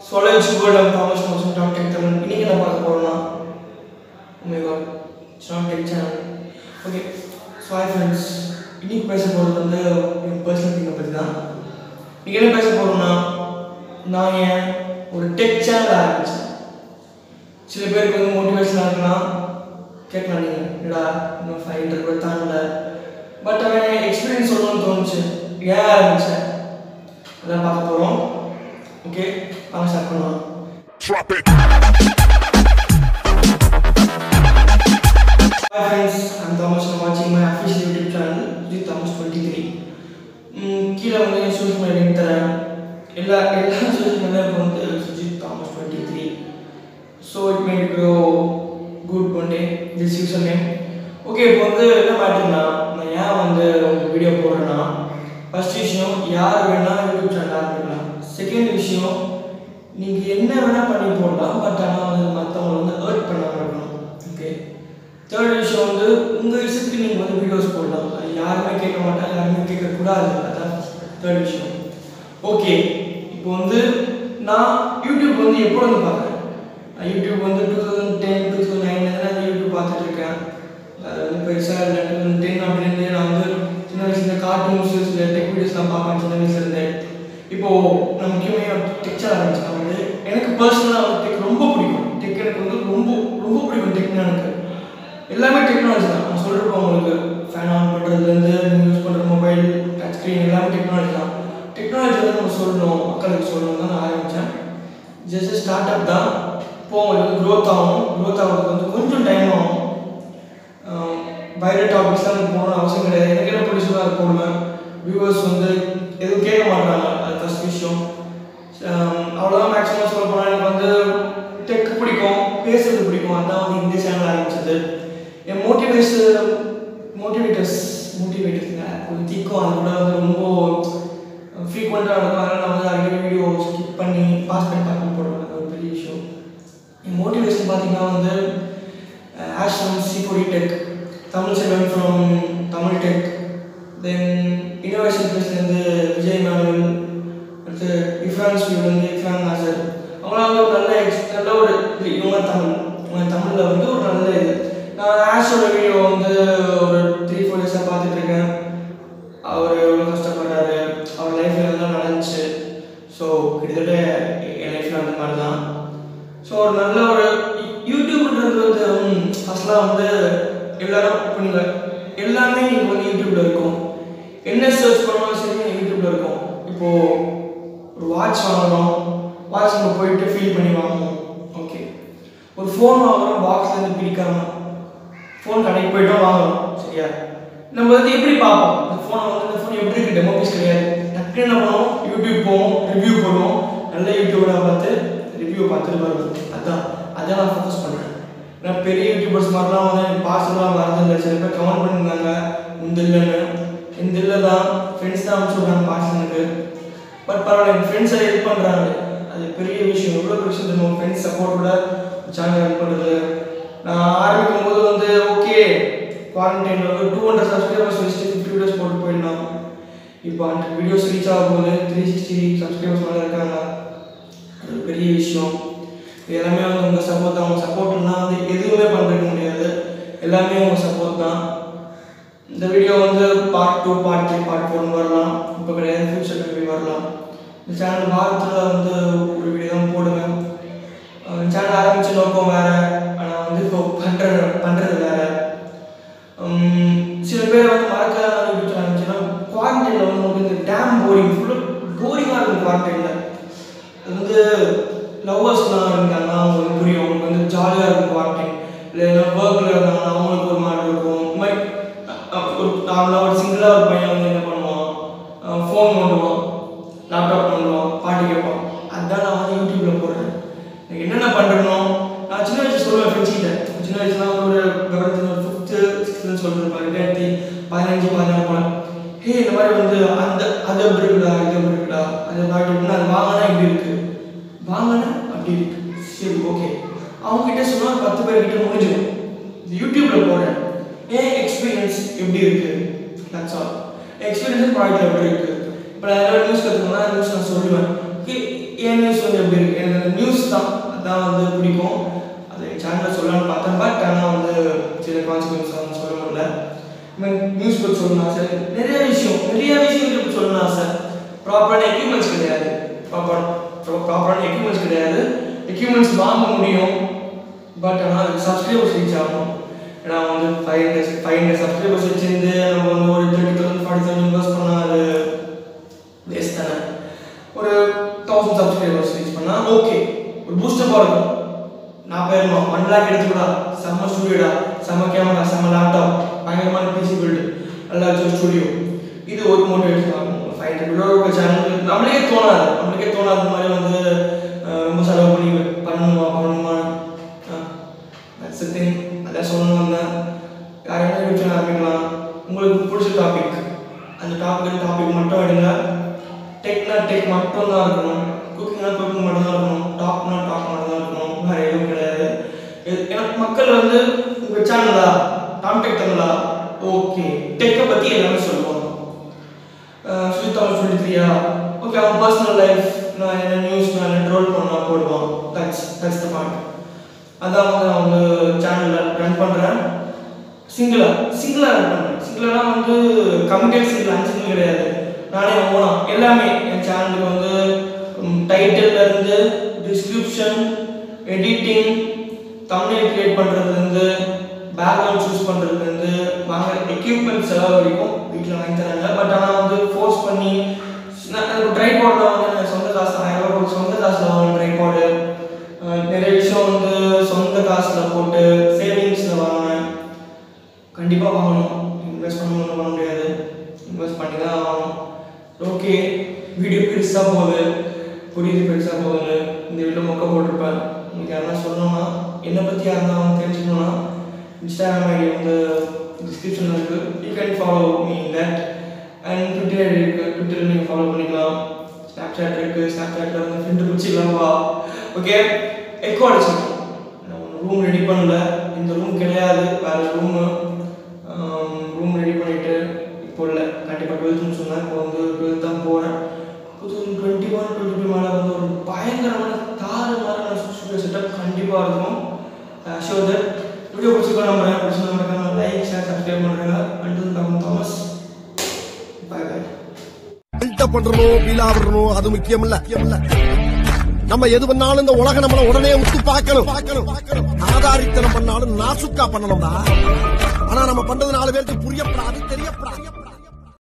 Swallows World of Thomas Thompson Top Tech Tamil இன்னைக்கு என்ன பார்க்க போறோம்னா oh my god it's not tech channel okay so hi friends இன்னைக்கு பேச போகிறது வந்து என் பர்சனல் திங்கை பற்றி தான் இன்னைக்கு என்ன பேச போகிறோம்னா நான் ஏன் ஒரு டெக் சேனல் ஆரம்பித்தேன் சில பேருக்கு வந்து மோட்டிவேஷனாக இருக்கலாம் கேட்கலாம் நீங்கள் என்னடா இன்னும் ஃபைவ் ஹண்ட்ரட் கூட தாண்டல பட் அவன் எக்ஸ்பீரியன்ஸ் சொல்லணும்னு தோணுச்சு ஏன் ஆரம்பித்தேன் அதான் பார்க்க போகிறோம் ஓகே வாங்க ஸ்டார்ட் பண்ணலாம் Drop it. Hi friends, I'm Thomas and I'm watching my official YouTube channel, G Thomas 23. ம், கீழே வந்து என் சோஷியல் மீடியா லிங்க் தரேன் எல்லா எல்லா சோஷியல் மீடியா இப்போ வந்து Sujith Thomas twenty three so it made grow good one day this user name okay இப்போ வந்து என்ன மேட்டர்னா நான் ஏன் வந்து உங்களுக்கு வீடியோ போடுறேன்னா ஃபர்ஸ்ட் விஷயம் யார் வேணால் யூடியூப் சேனல் ஆரம்பிக்கலாம் செகண்ட் விஷயம் நீங்கள் என்ன வேணால் பண்ணி போடலாம் பட் ஆனால் வந்து மற்றவங்களை வந்து ஏர்ட் பண்ணாமல் இருக்கணும் ஓகே தேர்ட் விஷயம் வந்து உங்கள் இஷ்டத்துக்கு நீங்கள் வந்து வீடியோஸ் போடலாம் அது யாருமே கேட்க மாட்டாங்க யாருமே கேட்கக்கூடாது அதான் தேர்ட் விஷயம் ஓகே இப்போ வந்து நான் யூடியூப் வந்து எப்போ வந்து பார்க்குறேன் நான் யூடியூப் வந்து two thousand ten two thousand நைன்லேருந்து நான் யூடியூப் பார்த்துட்டு இருக்கேன் அது வந்து பெருசாக இல்லை டூ தௌசண்ட் டென் அப்படின்னு நான் வந்து சின்ன வயசுல கார்ட்டூன்ஸ் சில டெக் வீடியோஸ்லாம் பார்ப்பேன் சின்ன வயசுலேருந்தே இப்போது நான் முக்கியமாக டெக் சேனல் ஆரம்பிச்சேன் வந்து எனக்கு பர்சனலாக வந்து டெக் ரொம்ப பிடிக்கும் டெக் எனக்கு வந்து ரொம்ப ரொம்ப பிடிக்கும் டெக்னா எனக்கு எல்லாமே டெக்னாலஜி தான் நான் சொல்கிறப்ப உங்களுக்கு ஃபேன் ஆன் பண்ணுறதுலேருந்து யூஸ் பண்ணுற மொபைல் டச் ஸ்க்ரீன் எல்லாமே டெக்னாலஜி தான் டெக்னாலஜி வந்து நம்ம சொல்லணும் மக்களுக்கு சொல்லணும் தான் நான் ஆரம்பித்தேன் ஜஸ்ட் ஸ்டார்ட் அப் தான் இப்போ உங்களுக்கு வந்து க்ரோத் ஆகும் க்ரோத் ஆகிறதுக்கு வந்து கொஞ்சம் டைம் ஆகும் வைரல் டாபிக்ஸ்லாம் எனக்கு போகணும்னு அவசியம் கிடையாது எனக்கு என்ன பிடிச்சதோ அதை போடுவேன் வியூவர்ஸ் வந்து எதுவும் கேட்க மாட்டாங்க அது ஃபஸ்ட் விஷயம் ஆம், அவ்வளோதான் மேக்ஸிமம் சொல்ல போனால் எனக்கு வந்து டெக் பிடிக்கும் பேசுறது பிடிக்கும் அதான் வந்து இந்த சேனல் ஆரம்பிச்சது என் மோட்டிவேஷ் மோட்டிவேட்டர்ஸ் மோட்டிவேட்டர்ஸுங்க கொஞ்சம் திக்கும் அது கூட வந்து ரொம்ப ஃப்ரீக்வெண்ட்டாக இருக்கும் அதனால் நான் வந்து அடிக்கடி வீடியோ ஸ்கிப் பண்ணி பாஸ் பண்ணி பார்க்க போடுவேன் அது ஒரு பெரிய விஷயம் என் மோட்டிவேஷன் பார்த்தீங்கன்னா வந்து ஆஷ் ஃப்ரம் சிபோடி tech Tamil Selvan from Tamil tech then innovation பிளேஸ்லேருந்து விஜய் மேனுவல் அடுத்து இஃப்ரான் ஸ்வீட் வந்து இஃப்ரான் நாசர் அவங்களாம் வந்து ஒரு நல்ல ex- நல்ல ஒரு இது இவங்க தமிழ் இவங்க தமிழில் வந்து ஒரு நல்ல இது நான் ஆஷோட வீடியோ வந்து ஒரு த்ரீ ஃபோர் டேஸாக பார்த்துட்டு இருக்கேன் அவர் எவ்வளோ கஷ்டப்படுறாரு அவர் லைஃப்பில் எல்லாம் நடந்துச்சு ஸோ கிட்டத்தட்ட என் லைஃப்பில் அந்த மாதிரி தான் ஸோ ஒரு நல்ல ஒரு யூடியூப்ன்றது வந்து ஃபஸ்ட்லாம் வந்து எல்லாரும் இப்போ நீங்கள் எல்லாமே நீங்கள் வந்து யூடியூப்பில் இருக்கும் என்ன சர்ச் பண்ணாலும் சரி யூடியூப்பில் இருக்கும் இப்போது ஒரு வாட்ச் வாங்குறோம் வாட்ச் நம்ம போயிட்டு ஃபீல் பண்ணி வாங்குவோம் ஓகே ஒரு ஃபோன் வாங்குறோம் பாக்ஸ்லேருந்து பிடிக்காம ஃபோன் கடைக்கு போயிட்டோம் வாங்குறோம் சரியா நம்ம வந்து எப்படி பார்ப்போம் இந்த ஃபோனை வந்து இந்த ஃபோன் எப்படி இருக்கு டெமோ பீஸ் கிடையாது டக்குனு என்ன பண்ணுவோம் யூடியூப் போவோம் ரிவ்யூ பண்ணுவோம் நல்ல யூடியூபராக பார்த்து ரிவ்யூ பார்த்துட்டு வருவோம் அதான் அதான் நான் ஃபோக்கஸ் பண்ணுறேன் ஏன்னா பெரிய யூடியூபர்ஸ் மாதிரிலாம் வந்து எனக்கு பார்சல்லாம் வரதில்லை சில பேர் கமெண்ட் பண்ணியிருந்தாங்க இந்த இல்லைன்னு இந்த இல்லை தான் ஃப்ரெண்ட்ஸ் தான் அனுப்பிச்சு விட்றாங்க பார்சல் எனக்கு பட் பரவாயில்ல என் ஃப்ரெண்ட்ஸை ஹெல்ப் பண்ணுறாங்க அது பெரிய விஷயம் எவ்வளோ பெரிய விஷயம் தெரியுமா ஃப்ரெண்ட்ஸ் சப்போர்ட்டோட சேனல் ஹெல்ப் பண்ணுறது நான் ஆரம்பிக்கும் போது வந்து ஓகே குவாரண்டைனில் வந்து டூ ஹண்ட்ரட் சப்ஸ்கிரைபர்ஸ் வச்சுட்டு ஃபிஃப்டி வீடியோஸ் போட்டு போயிடலாம் இப்போ ஹண்ட்ரட் வீடியோஸ் ரீச் ஆகும் போது த்ரீ சிக்ஸ்டி சப்ஸ்கிரைபர்ஸ் மேலே இருக்காங்க அது ஒரு பெரிய விஷயம் இது எல்லாமே வந்து உங்கள் சப்போர்ட் தான் உங்கள் சப்போர்ட்னா வந்து எதுவுமே பண்ணுறதுக்கு முடியாது எல்லாமே உங்கள் சப்போர்ட் தான் இந்த வீடியோ வந்து part two part three part ஃபோர்னு வரலாம் இப்போ கிடையாது ஃபியூச்சர் மேபி வரலாம் இந்த சேனல் வாரத்தில் வந்து ஒரு வீடியோ தான் போடுவேன் சேனல் ஆரம்பிச்ச நோக்கம் வேறு ஆனால் வந்து இப்போ பண்ணுற பண்ணுறது வேறு சில பேர் வந்து மறக்காத யூடியூப் சேனல் ஆரம்பிச்சுன்னா குவாரண்டைனில் வந்து உங்களுக்கு இந்த டேம் போரிங் ஃபுல்லாக போரிங்காக இருக்கும் குவாரண்டைனில் அது வந்து லவ்வர்ஸ்லாம் இருந்தாங்கன்னா அவங்களுக்கு புரியும் அவங்களுக்கு வந்து ஜாலியாக இருக்கும் குவாரண்டைன் இல்லை ஒர்க்கில் இருந்தாங்கன்னா அவங்களுக்கு ஒரு மாதிரி இருக்கும் இந்த மாதிரி அஹ் ஒரு நார்மலாக ஒரு சிங்கிளாக ஒரு பையன் வந்து என்ன பண்ணுவான் ஃபோன் நோண்டுவான் லேப்டாப் நோண்டுவான் பாட்டு கேட்பான் அதுதான் நான் வந்து யூடியூப்பில் போடுறேன் எனக்கு என்னென்ன பண்ணுறனோ நான் சின்ன வயசு சொல்லுவேன் ஃப்ரெண்ட்ஸ்கிட்ட சின்ன வயசுலாம் வந்து ஒரு விவரத்தில் ஒரு ஃபிஃப்த்து சிக்ஸ்த்துன்னு சொல்லிருப்பேன் ரெண்டாயிரத்தி பதினஞ்சு பதினாறு போல ஹே இந்த மாதிரி வந்து அந்த அது எப்படி இருக்குடா இது எப்படி இருக்குடா அது மாதிரி இருக்குன்னா அது வாங்கினா இப்படி இருக்கு வாங்கினா அப்படி இருக்கு சரி ஓகே அவங்க கிட்ட சொன்னா ஒரு பத்து பேர் கிட்ட முடிஞ்சிடும் இந்த யூடியூப்ல போடுறேன் ஏன் எக்ஸ்பீரியன்ஸ் எப்படி இருக்கு தட்ஸ் ஆல் எக்ஸ்பீரியன்ஸ் ப்ராடக்ட் எப்படி இருக்கு இப்போ நான் ஏதாவது நியூஸ் கற்றுக்கணும்னா நியூஸ் நான் சொல்லுவேன் "Okay, என் நியூஸ் வந்து எப்படி இருக்கு எனக்கு நியூஸ் தான் அதான் வந்து பிடிக்கும் அது சேனலில் சொல்லலாம்னு பார்த்தேன் பட் ஆனால் வந்து சில கான்சிக்வன்ஸ் வந்து சொல்ல முடியல நியூஸ் பற்றி சொல்லணும் ஆசை நிறைய விஷயம் நிறைய விஷயம் இருக்கு சொல்லணும் ஆசை ப்ராப்பரான எக்யூப்மெண்ட்ஸ் கிடையாது ப்ராப்பர் ப்ராப்பரான எக்யூப்மெண்ட்ஸ் கிடையாது எக்யூப்மெண்ட்ஸ் வாங்க முடியும் பட் ஆனால் அதுக்கு சப்ஸ்கிரைபர்ஸ் ரீச் ஆகணும் ஏன்னா வந்து five hundred five hundred subscribers வச்சிருந்து நம்ம வந்து ஒரு thirty thousand forty thousand invest பண்ணால் அது வேஸ்ட் தானே ஒரு தௌசண்ட் சப்ஸ்கிரைபர்ஸ் ரீச் பண்ணால் ஓகே ஒரு பூஸ்டப்பாக இருக்கும் நான் பேருமா ஒன் லேக் எடுத்துக்கூடா செம்ம ஸ்டூடியோடா செம்ம கேமரா செம்ம லேப்டாப் பயங்கரமான பிசி பில்டு நல்லா ஸ்டூடியோ இது ஒரு மோட்டிவேஷன் ஆகும் ஃபைவ் ஹண்ட்ரட் பிலோ சேனல் நம்மளுக்கே தோணாது நம்மளுக்கே தோணாது இந்த மாதிரி வந்து அஹ், ரொம்ப செலவு பண்ணி பண்ணணுமா பண்ணணுமா தட்ஸ் திங் அதான் சொல்லணும் வந்தேன் யாரையும் யூடியூப் ஆரம்பிக்கலாம் உங்களுக்கு பிடிச்ச டாபிக் அந்த டாபிக் டாபிக் மட்டும் எடுங்க டெக்னா டெக் மட்டும் தான் இருக்கணும் குக்கிங்னா குக்கிங் மட்டும் தான் இருக்கணும் டாப்னா டாப் மட்டும் தான் இருக்கணும் வேற எதுவும் கிடையாது எ- ஏன்னா மக்கள் வந்து உங்க சேனலா டாம் டெக் தமிழா ஓகே டெக்கை பத்தி எல்லாமே சொல்லுவாங்க சுஜித் தமிழ் சொல்லிக்கிறியா ஓகே அவன் பர்சனல் லைஃப் நான் என்ன நியூஸ் நான் என்ன ட்ரோல் பண்ணா போடுவான் தட்ஸ் தட்ஸ் த பாயிண்ட் அதான் வந்து நான் வந்து சேனலில் ரன் பண்ணுறேன் சிங்கிளா சிங்கிளா ரன் பண்ணுறேன் சிங்கிளா வந்து கம்ப்ளீட் சிங்கிள் அன்சிங்கிள் கிடையாது நானே ஓனா எல்லாமே என் சேனலுக்கு வந்து டைட்டில் இருந்து டிஸ்கிரிப்ஷன் எடிட்டிங் தமிழ் கிரியேட் பண்ணுறதுலேருந்து பேக்ரவுண்ட் சூஸ் பண்ணுறதுலேருந்து வாங்க எக்யூப்மெண்ட்ஸ் எல்லாம் வரைக்கும் வீட்டில் வாங்கி தராங்க பட் ஆனால் வந்து ஃபோர்ஸ் பண்ணி ட்ரைபாட்லாம் வந்து நான் சொந்த காசு ஆயிரம் ரூபாய் கொடுத்து சொந்த காசில் வாங்கின ட்ரைபாடு நிறைய விஷயம் வந்து சொந்த காசில் போட்டு சேவிங்ஸில் வாங்கினேன் கண்டிப்பாக வாங்கணும் இன்வெஸ்ட் பண்ணணும் பண்ண முடியாது இன்வெஸ்ட் பண்ணி தான் ஆகணும் ஓகே வீடியோ பெருசாக போகுது புரியுது பெருசாக போகுது இந்த வீடியோ மொக்க போட்டிருப்பேன் உங்களுக்கு யாருன்னா சொல்லணும்னா என்னை பற்றி யாருன்னா வந்து தெரிஞ்சுக்கணும்னா இன்ஸ்டாகிராம் ஐடி வந்து டிஸ்கிரிப்ஷனில் இருக்குது you can follow me that and Twitter இருக்குது ட்விட்டர் நீங்கள் ஃபாலோ பண்ணிக்கலாம் ஸ்னாப்சாட் இருக்குது ஸ்னாப்சாட்டில் வந்து ஃப்ரெண்டு பிடிச்சிக்கலாம்ப்பா ஓகே எக்கோ அடிச்சிருக்கோம் ரூம் ரெடி பண்ணல இந்த ரூம் கிடையாது வேற ரூமு ரூம் ரெடி பண்ணிட்டு இப்போ இல்லை கண்டிப்பாக டுவெல்த்னு சொன்னேன் இப்போ வந்து டுவெல்த் தான் போகிறேன் two thousand twenty one twenty two மேலே வந்து ஒரு பயங்கரமான தாறு மாதிரி ஸ்டூடியோ செட்டப் கண்டிப்பாக இருக்கும் ஷோ தட் வீடியோ பிடிச்சிக்கோ நம்புறேன் பிடிச்சி நம்புறேன் லைக் ஷேர் சப்ஸ்கிரைப் பண்ணுறேங்க until them Thomas bye bye build up பண்றணும் பீலா விடணும் அது முக்கியம் இல்ல நம்ம எது பண்ணாலும் இந்த உலகம் நம்மள உடனே உத்து பார்க்கணும் ஆதாரித்தனம் பண்ணாலும் நாசுக்கா பண்ணணும்டா ஆனா நம்ம பண்றது நாலு பேருக்கு புரியப்படாது தெரியப்படாது